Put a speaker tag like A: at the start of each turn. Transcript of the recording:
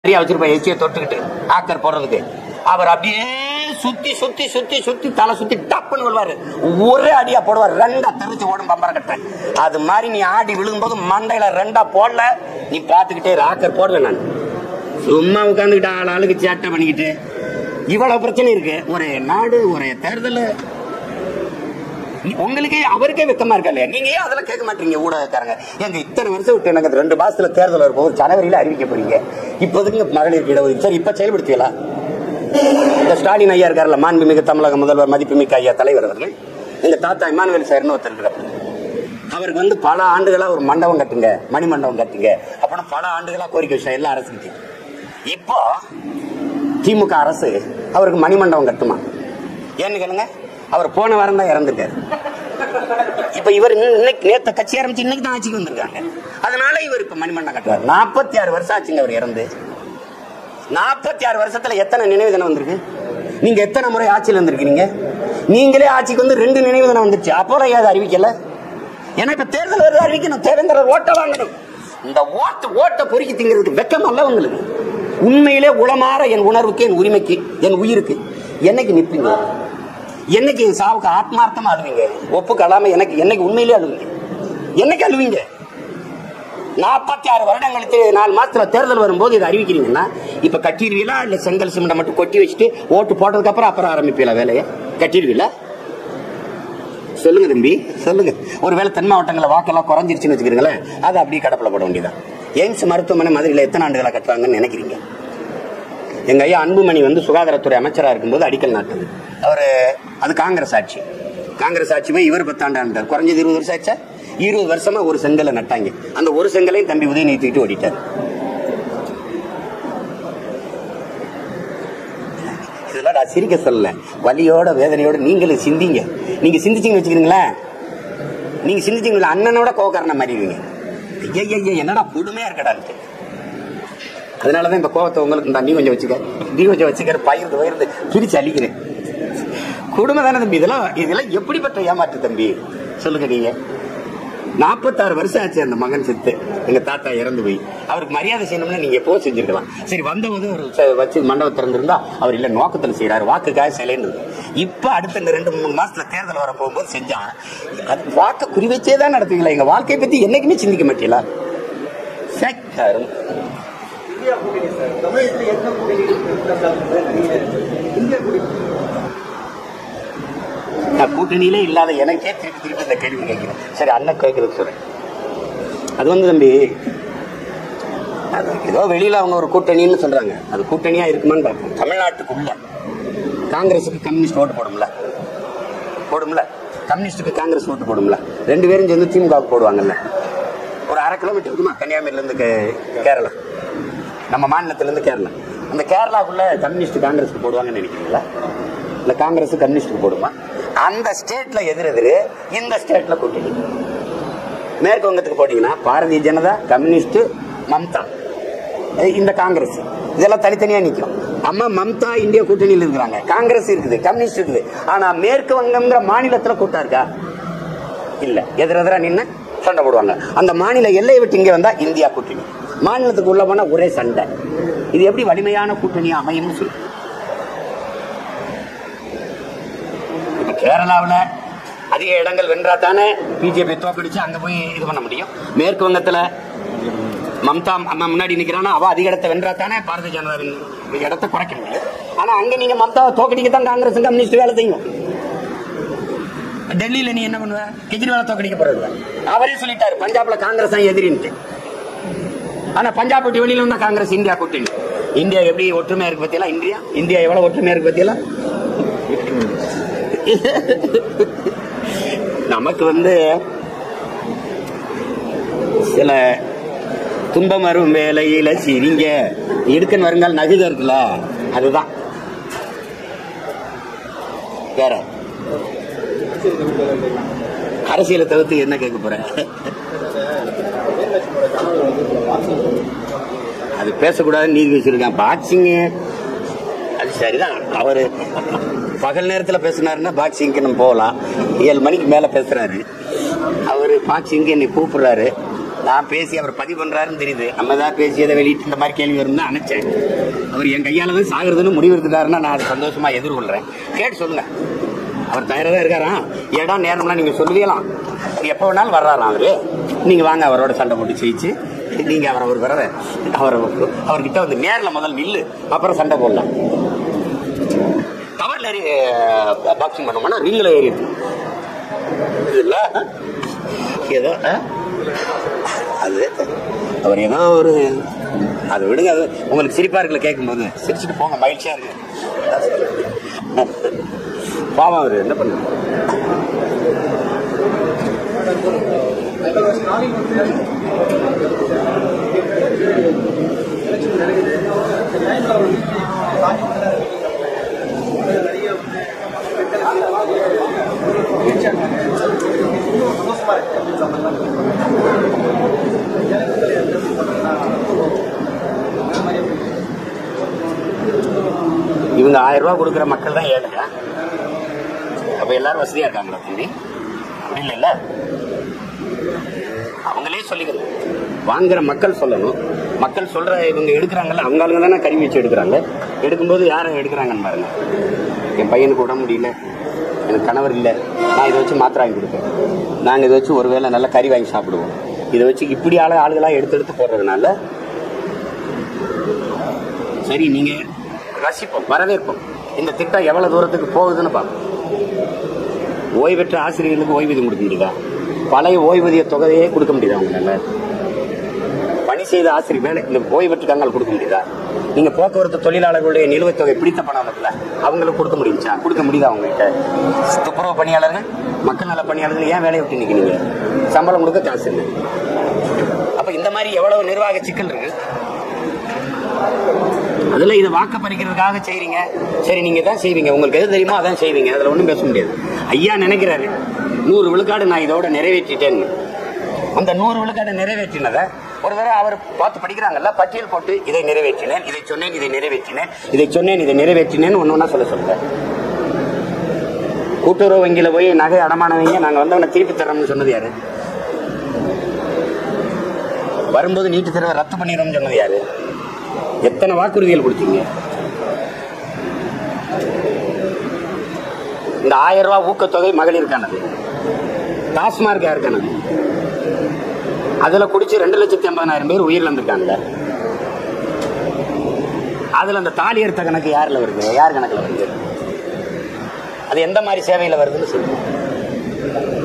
A: நிறைய வச்சிருப்பா எச்சியை தொட்டுக்கிட்டு ஆக்கர் போடுறதுக்கு அவர் அப்படியே சுத்தி சுத்தி சுத்தி சுத்தி தலை சுத்தி டப்புன்னு விழுவாரு ஒரே அடியா போடுவார் ரெண்டா தெரிச்சு ஓடும் பம்பர கட்ட அது மாதிரி நீ ஆடி விழுகும்போது மண்டையில ரெண்டா போடல நீ பாத்துக்கிட்டே இரு. ஆக்கர் போடுவேன் நான் சும்மா உட்காந்துக்கிட்டு ஆள் ஆளுக்கு சேட்டை பண்ணிக்கிட்டு இவ்வளவு பிரச்சனை இருக்கு ஒரு நாடு ஒரு தேர்தல் உங்களுக்கே அவருக்கே வெக்கமா இருக்கா இல்லையா நீங்க ஏன் அதெல்லாம் கேட்க மாட்டீங்க ஊடகக்காரங்க எங்க இத்தனை வருஷம் விட்டு எனக்கு ரெண்டு மாசத்துல தேர்தல் வரும்போது ஜனவரியில அறிவிக்க போறீங்க இப்போதைக்கு மகளிருக்கு இடஒதுக்கீடு சரி இப்ப செயல்படுத்தியலா இந்த ஸ்டாலின் ஐயா இருக்காருல்ல மாண்புமிகு தமிழக முதல்வர் மதிப்புமிக்க ஐயா தலைவர் அவர்கள் எங்க தாத்தா இமானுவேல் சார்னு ஒருத்தர் இருக்கிறார் அவருக்கு வந்து பல ஆண்டுகளா ஒரு மண்டபம் கட்டுங்க மணி மண்டபம் கட்டுங்க அப்படின்னு பல ஆண்டுகளா கோரிக்கை வச்சா எல்லா அரசுக்கு இப்போ திமுக அரசு அவருக்கு மணிமண்டபம் கட்டுமா ஏன்னு கேளுங்க அவர் போன வாரம் தான் இறந்துட்டாரு இப்ப இவர் இன்னைக்கு நேத்த கட்சி ஆரம்பிச்சு இன்னைக்கு தான் ஆட்சிக்கு வந்திருக்காங்க அதனால இவர் இப்ப மணிமண்டபம் கட்டுறாரு நாற்பத்தி ஆறு வருஷம் ஆச்சுங்க அவர் இறந்து நாற்பத்தி ஆறு வருஷத்துல எத்தனை நினைவு தினம் வந்திருக்கு நீங்க எத்தனை முறை ஆட்சியில் இருந்திருக்கீங்க நீங்களே ஆட்சிக்கு வந்து ரெண்டு நினைவு தினம் வந்துருச்சு அப்போ ஏதாவது அறிவிக்கல ஏன்னா இப்ப தேர்தல் வருது அறிவிக்கணும் தேவேந்திரர் ஓட்ட வாங்கணும் இந்த ஓட்டு ஓட்ட பொறுக்கி திங்கிறதுக்கு வெக்கம் அல்ல உங்களுக்கு உண்மையிலே உளமாற என் உணர்வுக்கு என் உரிமைக்கு என் உயிருக்கு என்னைக்கு நிற்பீங்க என்னைக்கு என் சாவுக்கு ஆத்மார்த்தமா அழுவீங்க ஒப்பு கலாம எனக்கு என்னைக்கு உண்மையிலே அழுவீங்க என்னைக்கு அழுவீங்க நாற்பத்தி ஆறு வருடம் கழித்து நாலு மாசத்துல தேர்தல் வரும்போது இதை அறிவிக்கிறீங்கன்னா இப்ப கட்டிடுவீங்களா இல்ல செங்கல் சிமெண்ட மட்டும் கொட்டி வச்சுட்டு ஓட்டு போட்டதுக்கு அப்புறம் அப்புறம் ஆரம்பிப்பீங்களா வேலையை கட்டிடுவீங்களா சொல்லுங்க தம்பி சொல்லுங்க ஒருவேளை தென் மாவட்டங்களில் வாக்கெல்லாம் குறைஞ்சிருச்சுன்னு வச்சுக்கிறீங்களேன் அதை அப்படியே கடப்பில் போட வேண்டியதான் எய்ம்ஸ் மருத்துவமனை மதுரையில் எத்தனை ஆண்டுகளா கட்டுறாங்கன்னு நினைக்கிறீங்க எங்க ஐயா அன்புமணி வந்து சுகாதாரத்துறை அமைச்சரா இருக்கும்போது அடிக்கல் நாட்டது அவரு அது காங்கிரஸ் ஆட்சி காங்கிரஸ் ஆட்சி போய் இவர் பத்தாண்டாண்டார் குறைஞ்சது இருபது வருஷம் ஆச்சா இருபது வருஷமா ஒரு செங்கலை நட்டாங்க அந்த ஒரு செங்கலையும் தம்பி உதயநிதி தூக்கிட்டு ஓடிட்டார் இதெல்லாம் நான் சிரிக்க சொல்லல வலியோட வேதனையோட நீங்களும் சிந்திங்க நீங்க சிந்திச்சீங்கன்னு வச்சுக்கிறீங்களேன் நீங்க சிந்திச்சீங்களா அண்ணனோட கோவக்காரனை மாறிடுவீங்க ஐயா ஐயா என்னடா கொடுமையா இருக்கடான்ட்டு அதனாலதான் இந்த கோவத்தை உங்களுக்கு இந்த நீ கொஞ்சம் வச்சுக்க நீ கொஞ்சம் வச்சுக்கிற பயிர்ந்து பயிர்ந்து பிரிச்சு அழிக்கிறேன் குடும்பம் தானே தம்பி இதெல்லாம் இதெல்லாம் எப்படிப்பட்ட ஏமாற்று தம்பி சொல்லுங்க நீங்க நாற்பத்தாறு வருஷம் ஆச்சு அந்த மகன் செத்து எங்க தாத்தா இறந்து போய் அவருக்கு மரியாதை செய்யணும்னா நீங்க எப்போ செஞ்சிருக்கலாம் சரி வந்தபோது ஒரு ச- வச்சு மண்டபம் திறந்திருந்தா அவர் இல்ல நோக்கத்துல செய்யறாரு வாக்குக்காக சிலைன்னு இப்ப அடுத்த இந்த ரெண்டு மூணு மாசத்துல தேர்தல் வர போகும்போது செஞ்சான் அது வாக்க குறி வச்சே தான் நடத்துவீங்களா எங்க வாழ்க்கையை பத்தி என்னைக்குமே சிந்திக்க மாட்டீங்களா சேக்காரும்
B: இந்தியா கூட்டணி சார் தமிழகத்தில் என்ன கூட்டணி இருக்கு சார் நீங்க இந்தியா கூட்டணி
A: நான் கூட்டணியிலே இல்லாத எனக்கே திருப்பி திருப்பி இந்த கேள்வி கேட்கிறேன் சரி அண்ணன் கேட்கறது சொல்றேன் அது வந்து தம்பி அது ஏதோ வெளியில அவங்க ஒரு கூட்டணின்னு சொல்றாங்க அது கூட்டணியா இருக்குமான்னு பார்ப்போம் தமிழ்நாட்டுக்குள்ள காங்கிரஸுக்கு கம்யூனிஸ்ட் ஓட்டு போடும்ல போடும்ல கம்யூனிஸ்டுக்கு காங்கிரஸ் ஓட்டு போடும்ல ரெண்டு பேரும் சேர்ந்து திமுக போடுவாங்கல்ல ஒரு அரை கிலோமீட்டர் இருக்குமா கன்னியாகுமரியில இருந்து கே- கேரளா நம்ம மாநிலத்துல இருந்து கேரளா அந்த கேரளாக்குள்ள கம்யூனிஸ்ட் காங்கிரஸ்க்கு போடுவாங்கன்னு நினைக்கிறீங்களா இல்ல காங்கிரஸ் கம்யூனிஸ்டுக்கு போடுமா அந்த ஸ்டேட்ல எதிர் எதிரு இந்த ஸ்டேட்ல கூட்டணி மேற்கு வங்கத்துக்கு போட்டீங்கன்னா பாரதிய ஜனதா கம்யூனிஸ்ட் மம்தா அஹ் இந்த காங்கிரஸ் இதெல்லாம் தனித்தனியா நிக்கும் அம்மா மம்தா இந்தியா கூட்டணியில் இருக்கிறாங்க காங்கிரஸ் இருக்குது கம்யூனிஸ்ட் இருக்குது ஆனா மேற்கு வங்கம்ங்கிற மாநிலத்துல கூட்டம் இருக்கா இல்ல எதிரெதிரா நின்று சண்டை போடுவாங்க அந்த மாநில எல்லையை விட்டு இங்க வந்தா இந்தியா கூட்டணி மாநிலத்துக்கு உள்ள போனா ஒரே சண்டை இது எப்படி வலிமையான கூட்டணியா அமையும்னு சொல்லு இப்ப கேரளாவுல அதிக இடங்கள் வென்றா தானே பிஜேபி தோக்கடிச்சு அங்க போய் இது பண்ண முடியும் மேற்கு வங்கத்துல மம்தா அம்மா முன்னாடி நிக்கிறானா அவ அதிக இடத்தை வென்றா தானே பாரதிய ஜனதாவின் இடத்தை குறைக்க முடியும் ஆனா அங்க நீங்க மம்தாவை தோக்கடிக்க தான் காங்கிரஸ் கம்யூனிஸ்ட் வேலை செய்யும் டெல்லியில நீ என்ன பண்ணுவ கெஜ்ரிவால தோக்கடிக்க போறது அவரே சொல்லிட்டாரு பஞ்சாப்ல காங்கிரஸ் தான் எதிரின்ட்டு ஆனா பஞ்சாப் விட்டு வெளியில வந்தா காங்கிரஸ் இந்தியா கூட்டணி இந்தியா எப்படி ஒற்றுமையா இருக்கு பத்தியெல்லாம் இந்தியா இந்தியா எவ்வளவு ஒற்றுமையா இருக்கு பத்தியெல்லாம் நமக்கு வந்து சில துன்பம் வரும் வேலையில சிரிங்க இடுக்கன் வருங்கால் நகுத இருக்குல்ல அதுதான் வேற அரசியலை தவிர்த்து என்ன கேட்க போற அது பேசக்கூடாதுன்னு நீதி வச்சிருக்கேன் பாக்ஸிங்கு அது சரிதான் அவரு பகல் நேரத்துல பேசினாருன்னா பாக்ஸிங்க்கு நம்ம போகலாம் ஏழு மணிக்கு மேல பேசுறாரு அவரு பாக்ஸிங்க்கு என்னை கூப்பிடுறாரு நான் பேசி அவர் பதிவு பண்றாருன்னு தெரியுது நம்ம தான் பேசியதை வெளியிட்டு இந்த மாதிரி கேள்வி வரும்னு நினைச்சேன் அவர் என் கையால தான் சாகுறதுன்னு முடிவு எடுத்துட்டாருன்னா நான் அதை சந்தோஷமா எதிர்கொள்றேன் கேட்டு சொல்லுங்க அவர் தயாரா தான் இருக்காராம் இடம் நேரம்லாம் நீங்க சொல்லுவீங்களாம் எப்போ வேணாலும் வர்றாராம் அவரு நீங்க வாங்க அவரோட சண்டை போட்டு ஜெயிச்சு நீங்க அவரை ஒரு வர அவர் அவர்கிட்ட வந்து நேர்ல முதல் நில்லு அப்புறம் சண்டை போடலாம் கவர்ல ஏறி பாக்ஸிங் பண்ணோம்னா ரிங்கில் ஏறி இருக்கு. இல்ல ஏதோ ஆ? அது அவர் ஏதோ ஒரு அதை விடுங்க அது உங்களுக்கு சிரிப்பா இருக்குல்ல கேட்கும்போது சிரிச்சுட்டு போங்க மகிழ்ச்சியா இருக்கு பாவம் அவரு என்ன பண்ண
B: ஸ்டாலின் வந்து எலெக்ஷன் நடக்குது இந்த டைம்ல அவர் வந்து சாமி மேல நிறைய வந்து பெண்கள் இன்னும் சந்தோஷமா இருக்கு அப்படின்ற மாதிரிலாம் ஜனங்கள் எந்த
A: இவங்க ஆயிரம் ரூபாய் கொடுக்குற மக்கள் தான் ஏழுங்க அப்ப எல்லாரும் வசதியா இருக்காங்களா தம்பி அப்படி இல்லைல்ல அவங்களே சொல்லிக்கணும் வாங்குற மக்கள் சொல்லணும் மக்கள் சொல்ற இவங்க எடுக்கிறாங்கல்ல அவங்க ஆளுங்க தானே கருவி வச்சு எடுக்கிறாங்க எடுக்கும்போது யாரை எடுக்கிறாங்கன்னு பாருங்க என் பையனுக்கு உடம்பு முடியல எனக்கு கணவர் இல்லை நான் இதை வச்சு மாத்திரை வாங்கி கொடுப்பேன் நாங்கள் இதை வச்சு ஒருவேளை நல்ல கறி வாங்கி சாப்பிடுவோம் இதை வச்சு இப்படி ஆளு ஆளுகளாக எடுத்து எடுத்து போடுறதுனால சரி நீங்க ரசிப்போம் வரவேற்போம் இந்த திட்டம் எவ்வளவு தூரத்துக்கு போகுதுன்னு பார்ப்போம் ஓய்வு பெற்ற ஆசிரியர்களுக்கு ஓய்வூதியம் கொடுக்க முடியுதா பழைய ஓய்வூதிய தொகையே கொடுக்க முடியுதா அவங்களால பணி செய்த ஆசிரியர் வேலை இந்த ஓய்வு பெற்றுக்காங்க கொடுக்க முடியுதா நீங்க போக்குவரத்து தொழிலாளர்களுடைய நிலுவைத் தொகை பிடித்த பணம் இருக்குல்ல அவங்களுக்கு கொடுக்க முடியுச்சா கொடுக்க முடியுதா அவங்ககிட்ட துப்புரவு பணியாளர்கள் மக்கள் நல பணியாளர்கள் ஏன் வேலையை விட்டு நிக்கிறீங்க சம்பளம் கொடுக்க காசு இல்லை அப்ப இந்த மாதிரி எவ்வளவு நிர்வாக சிக்கல் இருக்கு அதுல இதை வாக்க பறிக்கிறதுக்காக செய்றீங்க சரி நீங்க தான் செய்வீங்க உங்களுக்கு எது தெரியுமோ அதான் செய்வீங்க அதுல ஒண்ணும் பேச முடியாது ஐயா நினைக்கிறாரு நூறு விழுக்காடு நான் இதோட நிறைவேற்றிட்டேன்னு அந்த நூறு விழுக்காடு நிறைவேற்றினதை ஒரு தடவை அவர் பார்த்து படிக்கிறாங்கல்ல பட்டியல் போட்டு இதை நிறைவேற்றினேன் இதை சொன்னேன் இதை நிறைவேற்றினேன் இதை சொன்னேன் இதை நிறைவேற்றினேன் ஒன்னு ஒண்ணா சொல்ல சொல்லுங்க கூட்டுறவு வங்கியில போய் நகை அடமான வைங்க நாங்க வந்தவனை திருப்பி தரோம்னு சொன்னது யாரு வரும்போது நீட்டு தேர்வை ரத்து பண்ணிடுறோம்னு சொன்னது யாரு எத்தனை வாக்குறுதிகள் கொடுத்தீங்க இந்த ஆயிரம் ரூபாய் ஊக்கத்தொகை மகளிருக்கானது டாஸ்மார்க் யாருக்கானது அதுல குடிச்சு ரெண்டு லட்சத்தி ஐம்பதாயிரம் பேர் உயிரிழந்திருக்காங்க அதுல அந்த தாலி எடுத்த கணக்கு யாருல வருது யார் கணக்குல வருது அது எந்த மாதிரி சேவையில வருதுன்னு சொல்லுங்க